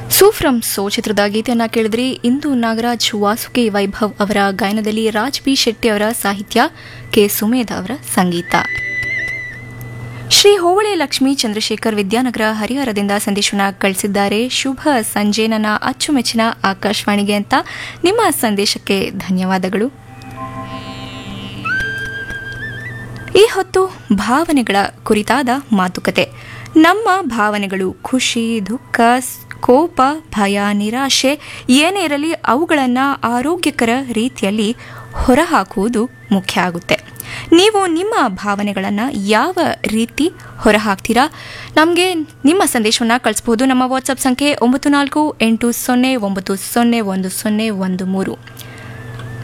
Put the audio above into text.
ಸೂಫ್ರಮ್ so ಚಿತ್ರದ ಗೀತೆಯನ್ನ ಕೇಳಿದ್ರಿ ಇಂದು ನಾಗರಾಜ್ ವಾಸುಕಿ ವೈಭವ್ ಅವರ ಗಾಯನದಲ್ಲಿ ರಾಜ್ ಬಿ ಶೆಟ್ಟಿ ಅವರ ಸಾಹಿತ್ಯ ಕೆ ಸುಮೇಧ ಅವರ ಸಂಗೀತ ಶ್ರೀ ಹೋವಳೆ ಲಕ್ಷ್ಮೀ ಚಂದ್ರಶೇಖರ್ ವಿದ್ಯಾನಗರ ಹರಿಹರದಿಂದ ಸಂದೇಶವನ್ನ ಕಳಿಸಿದ್ದಾರೆ ಶುಭ ಸಂಜೆ ನನ್ನ ಅಚ್ಚುಮೆಚ್ಚಿನ ಆಕಾಶವಾಣಿಗೆ ಅಂತ ನಿಮ್ಮ ಸಂದೇಶಕ್ಕೆ ಧನ್ಯವಾದಗಳು ಈ ಹೊತ್ತು ಭಾವನೆಗಳ ಕುರಿತಾದ ಮಾತುಕತೆ ನಮ್ಮ ಭಾವನೆಗಳು ಖುಷಿ ದುಃಖ ಸ್- ಕೋಪ ಭಯ ನಿರಾಶೆ ಏನೇ ಇರಲಿ ಅವುಗಳನ್ನು ಆರೋಗ್ಯಕರ ರೀತಿಯಲ್ಲಿ ಹೊರಹಾಕುವುದು ಮುಖ್ಯ ಆಗುತ್ತೆ ನೀವು ನಿಮ್ಮ ಭಾವನೆಗಳನ್ನು ಯಾವ ರೀತಿ ಹೊರಹಾಕ್ತೀರಾ ನಮಗೆ ನಿಮ್ಮ ಸಂದೇಶವನ್ನು ಕಳಿಸ್ಬೋದು ನಮ್ಮ ವಾಟ್ಸಪ್ ಸಂಖ್ಯೆ ಒಂಬತ್ತು ನಾಲ್ಕು ಎಂಟು ಸೊನ್ನೆ ಒಂಬತ್ತು ಸೊನ್ನೆ ಒಂದು ಸೊನ್ನೆ ಒಂದು ಮೂರು